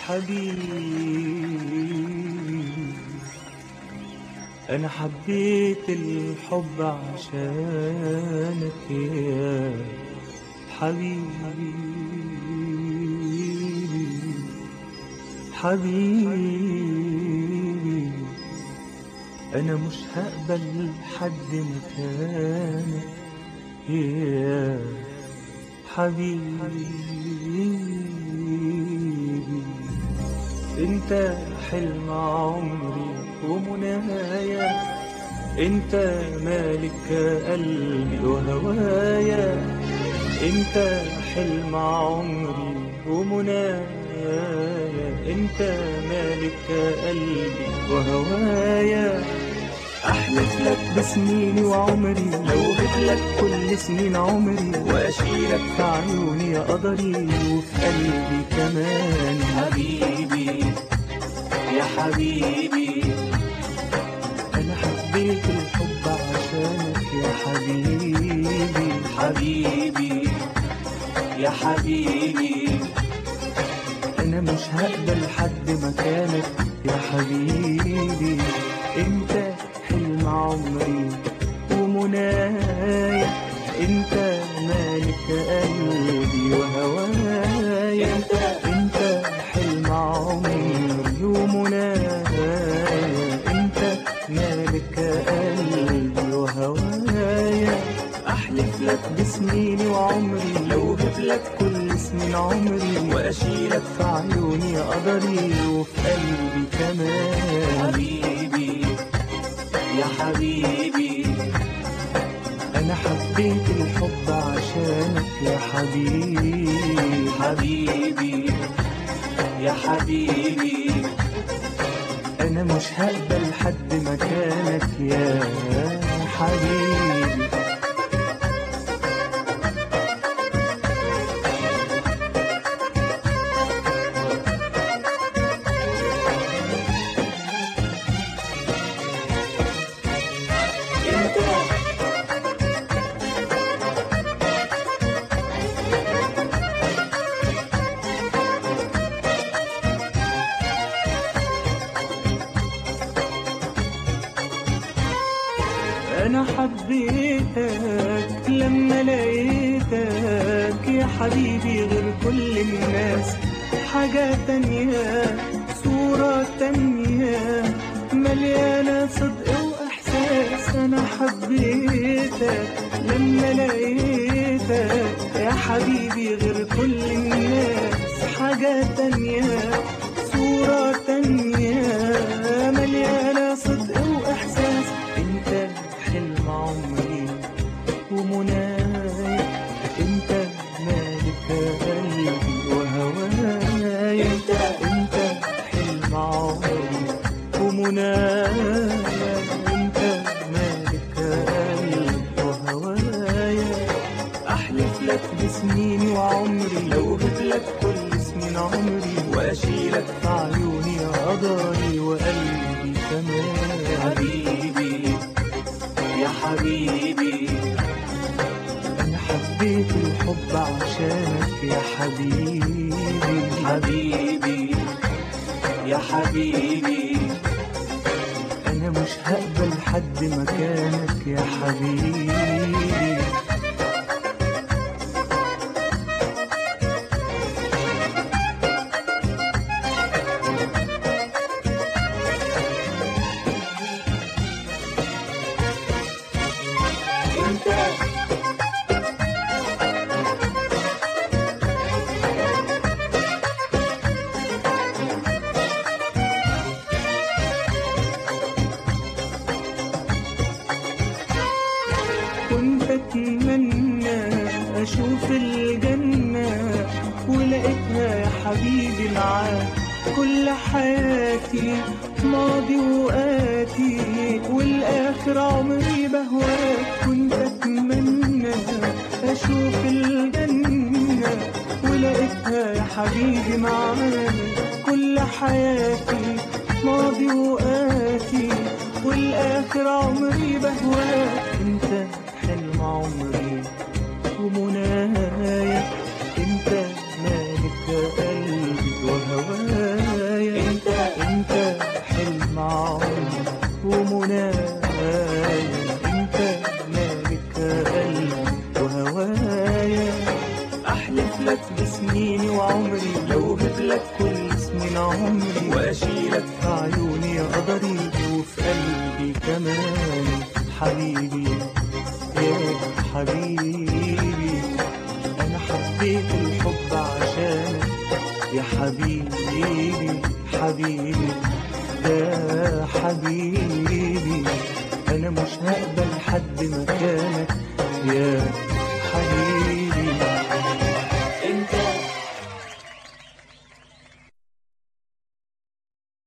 حبيبي أنا حبيت الحب عشانك يا حبيبي حبيبي أنا مش هقبل حد مكانك يا حبيبي انت حلم عمري ومنايا انت مالك قلبي وهوايا انت حلم عمري ومنايا انت مالك قلبي وهوايا احلف لك بسنيني وعمري لو لك كل سنين عمري واشيلك في عيوني يا قدري وفي قلبي كمان حبيبي يا حبيبي انا حبيت الحب عشانك يا حبيبي حبيبي يا حبيبي انا مش هقبل حد مكانك يا حبيبي انت حلم عمري ومنايا انت مالك قلبي وهوايا انت انت حلم عمري ومنايا انت مالك قلبي وهوايا احلف لك بسنيني وعمري لو لك كل سنين عمري واشيلك في عيوني يا قدري وفي قلبي كمان حبيبي يا حبيبي انا حبيت الحب عشانك يا حبيبي حبيبي يا حبيبي انا مش هقبل حد مكانك يا حبيبي انا حبيتك لما لقيتك يا حبيبي غير كل الناس حاجة تانية صورة تانية مليانة صدق واحساس انا حبيتك لما لقيتك يا حبيبي غير كل الناس حاجة تانية صورة تانية مليانة صدق واحساس انت حلم عمري ومنايا انت مالك قلبي وهوايا انت انت حلم عمري ومنايا انت مالك قلبي وهوايا احلف لك بسنيني وعمري لو لك كل سنين عمري واشيلك في عيوني يا قدري وقلبي كمان حبيبي يا حبيبي انا حبيت الحب عشانك يا حبيبي حبيبي يا حبيبي انا مش هقبل حد مكانك يا حبيبي كنت اتمنى اشوف الجنة ولقيتها يا حبيبي معاك كل حياتي ماضي وآتي والآخر عمري بهواك كنت أتمنى أشوف الجنة ولقيتها يا حبيبي معاك كل حياتي ماضي وآتي والآخر عمري بهواك انت حلم عمري ومنايا انت مالك قلبي وهوايا لك كل سنين عمري واشيلك في عيوني يا قدري وفي قلبي كمان حبيبي يا حبيبي انا حبيت الحب عشانك يا حبيبي حبيبي يا حبيبي انا مش هقبل حد مكانك يا حبيبي